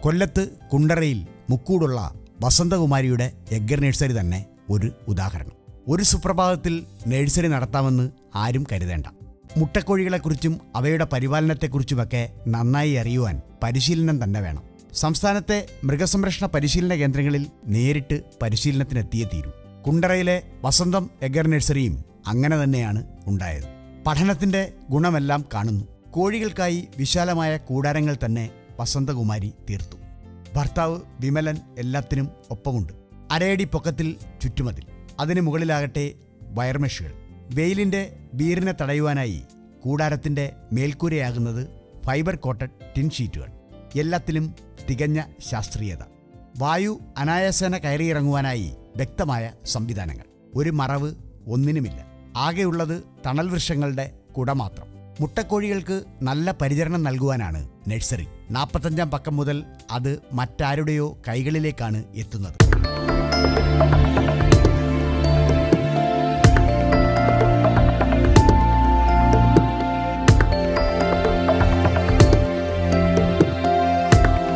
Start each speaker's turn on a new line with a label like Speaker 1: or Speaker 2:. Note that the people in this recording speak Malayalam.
Speaker 1: കൊല്ലത്ത് കുണ്ടറയിൽ മുക്കൂടുള്ള വസന്തകുമാരിയുടെ എഗ്ഗർ നഴ്സറി തന്നെ ഒരു ഉദാഹരണം ഒരു സുപ്രഭാതത്തിൽ നഴ്സറി നടത്താമെന്ന് ആരും കരുതേണ്ട മുട്ടക്കോഴികളെക്കുറിച്ചും അവയുടെ പരിപാലനത്തെക്കുറിച്ചുമൊക്കെ നന്നായി അറിയുവാൻ പരിശീലനം തന്നെ വേണം സംസ്ഥാനത്തെ മൃഗസംരക്ഷണ പരിശീലന കേന്ദ്രങ്ങളിൽ നേരിട്ട് പരിശീലനത്തിനെത്തിയേ തീരൂ കുണ്ടറയിലെ വസന്തം എഗർ നഴ്സറിയും അങ്ങനെ തന്നെയാണ് ഉണ്ടായത് പഠനത്തിന്റെ ഗുണമെല്ലാം കാണുന്നു കോഴികൾക്കായി വിശാലമായ കൂടാരങ്ങൾ തന്നെ വസന്തകുമാരി തീർത്തു ഭർത്താവ് വിമലൻ എല്ലാത്തിനും ഒപ്പമുണ്ട് അരയടി പൊക്കത്തിൽ ചുറ്റുമതിൽ അതിന് മുകളിലാകട്ടെ വയർമെഷുകൾ വെയിലിന്റെ വീറിനെ തടയുവാനായി കൂടാരത്തിന്റെ മേൽക്കൂരയാകുന്നത് ഫൈബർ കോട്ടഡ് ടിൻ ഷീറ്റുകൾ എല്ലാത്തിലും തികഞ്ഞ ശാസ്ത്രീയത വായു അനായാസേന കയറിയിറങ്ങുവാനായി വ്യക്തമായ സംവിധാനങ്ങൾ ഒരു മറവ് ഒന്നിനുമില്ല ആകെയുള്ളത് തണൽ വൃക്ഷങ്ങളുടെ കുട മാത്രം മുട്ടക്കോഴികൾക്ക് നല്ല പരിചരണം നൽകുവാനാണ് നഴ്സറി നാൽപ്പത്തഞ്ചാം പക്കം മുതൽ അത് മറ്റാരുടെയോ കൈകളിലേക്കാണ് എത്തുന്നത്